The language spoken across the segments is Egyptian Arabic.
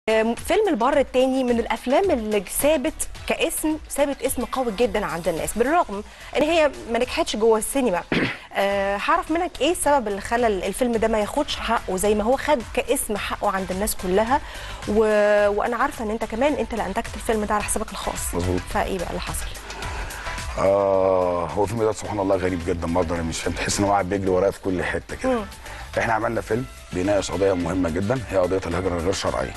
آم، فيلم البر التاني من الافلام اللي ثابت كاسم ثابت اسم قوي جدا عند الناس بالرغم ان هي ما نجحتش جوه السينما آه، هعرف منك ايه السبب اللي خلى الفيلم ده ما ياخدش حقه زي ما هو خد كاسم حقه عند الناس كلها و... وانا عارفه ان انت كمان انت اللي انتجت الفيلم ده على حسابك الخاص مظبوط. فايه بقى اللي حصل آه هو الفيلم ده سبحان الله غريب جدا برضه انا مش فاهم تحس ان هو قاعد بيجري ورايا في كل حته كده احنا عملنا فيلم بيناقش قضيه مهمه جدا هي قضيه الهجره الغير شرعيه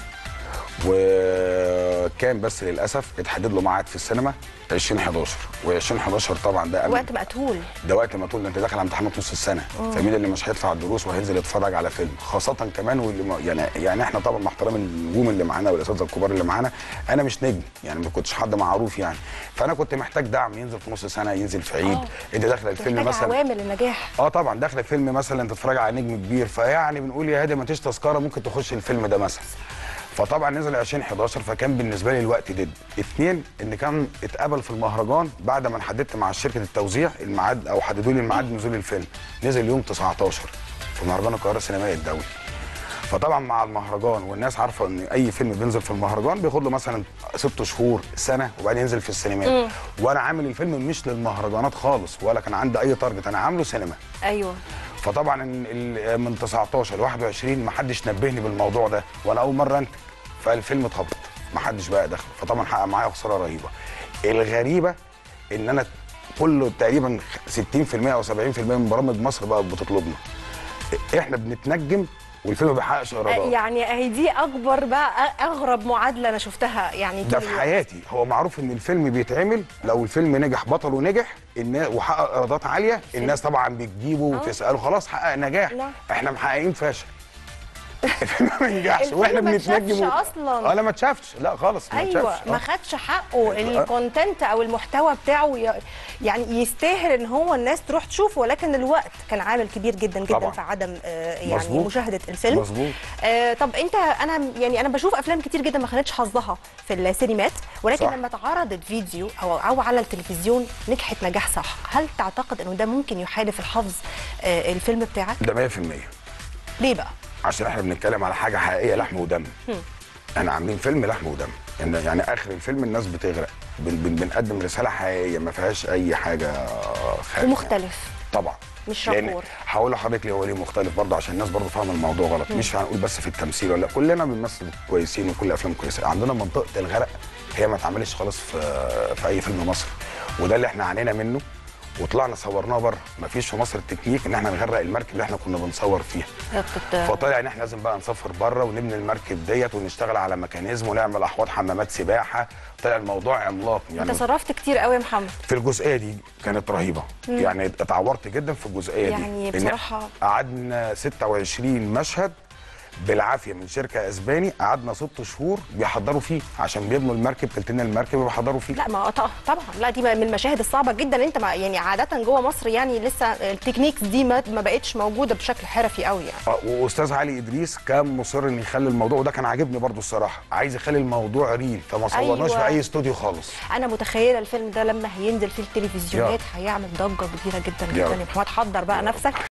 وكان بس للاسف اتحدد له ميعاد في السينما 2011 و2011 طبعا ده قبل وقت مقتول ده وقت ما تقول ده انت داخل على امتحانات نص السنه فمين اللي مش هيدفع الدروس وهينزل يتفرج على فيلم خاصه كمان واللي ما- يعني يعني احنا طبعا مع احترام النجوم اللي معانا والاساتذه الكبار اللي معانا انا مش نجم يعني ما كنتش حد معروف يعني فانا كنت محتاج دعم ينزل في نص سنه ينزل في عيد آه. انت داخله الفيلم محتاج مثلا عوامل النجاح اه طبعا داخله فيلم مثلا تتفرج على نجم كبير فيعني بنقول يا هادي ما تيجي تذكره ممكن تخش الفيلم ده مثلا فطبعا نزل 2011 فكان بالنسبه لي الوقت دد اثنين ان كان اتقبل في المهرجان بعد ما حددت مع شركه التوزيع الميعاد او حددوا لي الميعاد نزول الفيلم نزل يوم 19 في مهرجان القاهره السينمائي الدولي فطبعا مع المهرجان والناس عارفه ان اي فيلم بينزل في المهرجان بياخد له مثلا ست شهور سنه وبعدين ينزل في السينمات وانا عامل الفيلم مش للمهرجانات خالص ولا كان عندي اي تارجت انا عامله سينما ايوه فطبعا ال- ال- من 19 ل 21 ما حدش نبهني بالموضوع ده وانا اول مره انتج فالفيلم اتهبط ما حدش بقى دخل فطبعا حقق معايا خساره رهيبه الغريبه ان انا كله تقريبا 60% او 70% من برامج مصر بقى بتطلبنا احنا بنتنجم والفيلم ما بيحققش ايرادات يعني اهي دي اكبر بقى اغرب معادله انا شفتها يعني ده طول في الوقت. حياتي هو معروف ان الفيلم بيتعمل لو الفيلم نجح بطله نجح الناس وحقق ايرادات عاليه الناس طبعا بتجيبه وتساله خلاص حقق نجاح نعم. احنا محققين فشل الفيلم ما نجحش الفيلم واحنا ما بنتنجم اتشافش و- أصلاً. اه لا ما اتشافش لا خالص ما ايوه اتشافش ما آه. خدش حقه الكونتنت او المحتوى بتاعه ي- يعني يستاهل ان هو الناس تروح تشوفه ولكن الوقت كان عامل كبير جدا جدا طبعاً. في عدم آه، يعني مظبوط. مشاهده الفيلم مظبوط. آه طب انت انا يعني انا بشوف افلام كتير جدا ما خدتش حظها في السينمات ولكن صح. لما اتعرضت فيديو او او على التلفزيون نجحت نجاح صح هل تعتقد انه ده ممكن يحالف الحظ آه الفيلم بتاعك ده 100% ليه بقى عشان احنا بنتكلم على حاجه حقيقيه لحم ودم احنا عاملين فيلم لحم ودم يعني, يعني اخر الفيلم الناس بتغرق بن بن بنقدم رساله حقيقيه ما فيهاش اي حاجه خارجة. ومختلف طبعا مش لأن رابور. هقول لحضرتك ليه هو ليه مختلف برضه عشان الناس برضه فاهمه الموضوع غلط مش هنقول بس في التمثيل ولا كلنا بنمثل كويسين وكل افلام كويسه عندنا منطقه الغرق هي ما اتعملتش خالص في في اي فيلم مصري وده اللي احنا عانينا منه وطلعنا صورناه بره مفيش في مصر التكنيك ان احنا نغرق المركب اللي احنا كنا بنصور فيها كنت فطلع ان احنا لازم بقى نسافر بره ونبني المركب ديت ونشتغل على ميكانيزم ونعمل احواض حمامات سباحه طلع الموضوع عملاق يعني انت صرفت كتير قوي يا محمد في الجزئيه دي كانت رهيبه يعني اتعورت جدا في الجزئيه يعني دي إن بصراحة- قعدنا 26 مشهد بالعافيه من شركه اسباني قعدنا ست شهور بيحضروا فيه عشان بيبنوا المركب تلتين المركب وبيحضروا فيه لا ما ط- طبعا لا دي من المشاهد الصعبه جدا انت ما يعني عاده جوه مصر يعني لسه التكنيكس دي ما ما بقتش موجوده بشكل حرفي قوي يعني آه، واستاذ علي ادريس كان مصر ان يخلي الموضوع وده كان عاجبني برضو الصراحه عايز يخلي الموضوع ريل فما صورناش أيوة. في اي استوديو خالص انا متخيله الفيلم ده لما هينزل في التلفزيونات هيعمل ضجه كبيره جدا يا جدا رب. يا محمد حضر بقى نفسك